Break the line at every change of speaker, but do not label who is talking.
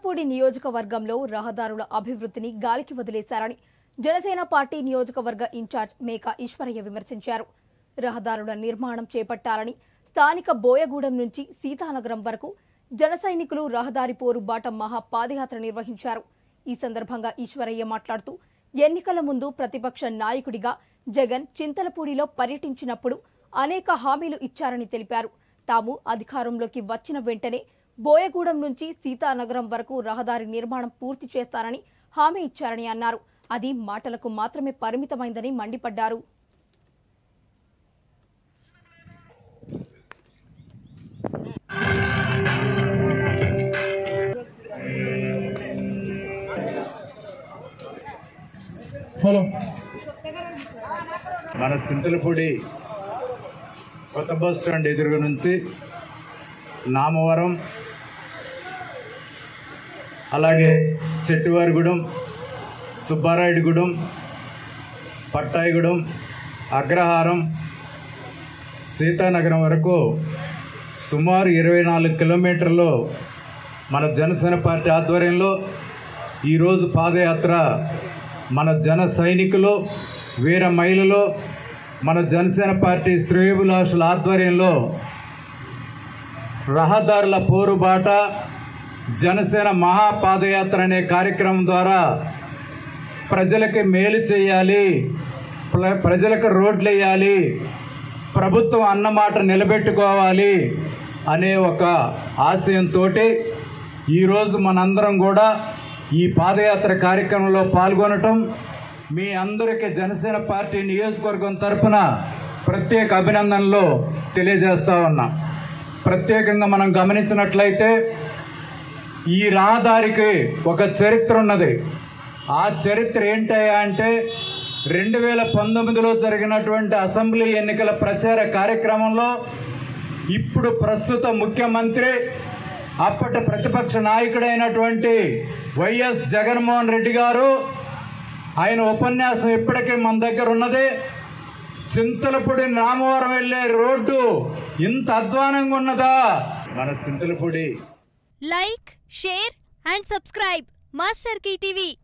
చింతలపూడి నియోజకవర్గంలో రహదారుల అభివృద్ధిని గాలికి వదిలేశారని జనసేన పార్టీ నియోజకవర్గ ఇన్ఛార్జ్ మేకా ఈశ్వరయ్య విమర్శించారు రహదారుల నిర్మాణం చేపట్టాలని స్థానిక బోయగూడెం నుంచి సీతానగరం వరకు జన సైనికులు రహదారి పోరుబాట మహా పాదయాత్ర నిర్వహించారు ఈ సందర్భంగా ఈశ్వరయ్య మాట్లాడుతూ ఎన్నికల ముందు ప్రతిపక్ష నాయకుడిగా జగన్ చింతలపూడిలో పర్యటించినప్పుడు అనేక హామీలు ఇచ్చారని తెలిపారు తాము అధికారంలోకి వచ్చిన వెంటనే బోయగూడెం నుంచి సీతానగరం వరకు రహదారి నిర్మాణం పూర్తి చేస్తారని హామీ ఇచ్చారని అన్నారు అది మాటలకు మాత్రమే పరిమితమైందని మండిపడ్డారు
హలో
మన చింతలపూడి కొత్త బస్ స్టాండ్ ఎదురుగా నుంచి నామవరం అలాగే చెట్టువారిగూడెం సుబ్బారాయుడిగూడెం పట్టాయిగూడెం అగ్రహారం సీతానగరం వరకు సుమారు ఇరవై నాలుగు కిలోమీటర్లు మన జనసేన పార్టీ ఆధ్వర్యంలో ఈరోజు పాదయాత్ర మన జన సైనికులు వీర మహిళలు మన జనసేన పార్టీ శ్రేయభిలాషుల ఆధ్వర్యంలో రహదారుల పోరుబాట జనసేన మహాపాదయాత్ర అనే కార్యక్రమం ద్వారా ప్రజలకి మేలు చేయాలి ప్ర- ప్రజలకు రోడ్లు వేయాలి ప్రభుత్వం అన్నమాట నిలబెట్టుకోవాలి అనే ఒక ఆశయంతో ఈరోజు మనందరం కూడా ఈ పాదయాత్ర కార్యక్రమంలో పాల్గొనటం మీ అందరికీ జనసేన పార్టీ నియోజకవర్గం తరఫున ప్రత్యేక అభినందనలు తెలియజేస్తా ఉన్నాం ప్రత్యేకంగా మనం గమనించినట్లయితే ఈ రహదారికి ఒక చరిత్ర ఉన్నది ఆ చరిత్ర ఏంటయ్యా అంటే రెండు వేల పంతొమ్మిదిలో జరిగినటువంటి అసెంబ్లీ ఎన్నికల ప్రచార కార్యక్రమంలో ఇప్పుడు ప్రస్తుత ముఖ్యమంత్రి అప్పటి ప్రతిపక్ష నాయకుడైనటువంటి వైఎస్ జగన్మోహన్ రెడ్డి గారు ఆయన ఉపన్యాసం ఇప్పటికీ మన దగ్గర ఉన్నది చింతలపూడి రామవరం వెళ్ళే రోడ్డు ఇంత అధ్వానంగా ఉన్నదా మన Chintalapudi
like share and subscribe master TV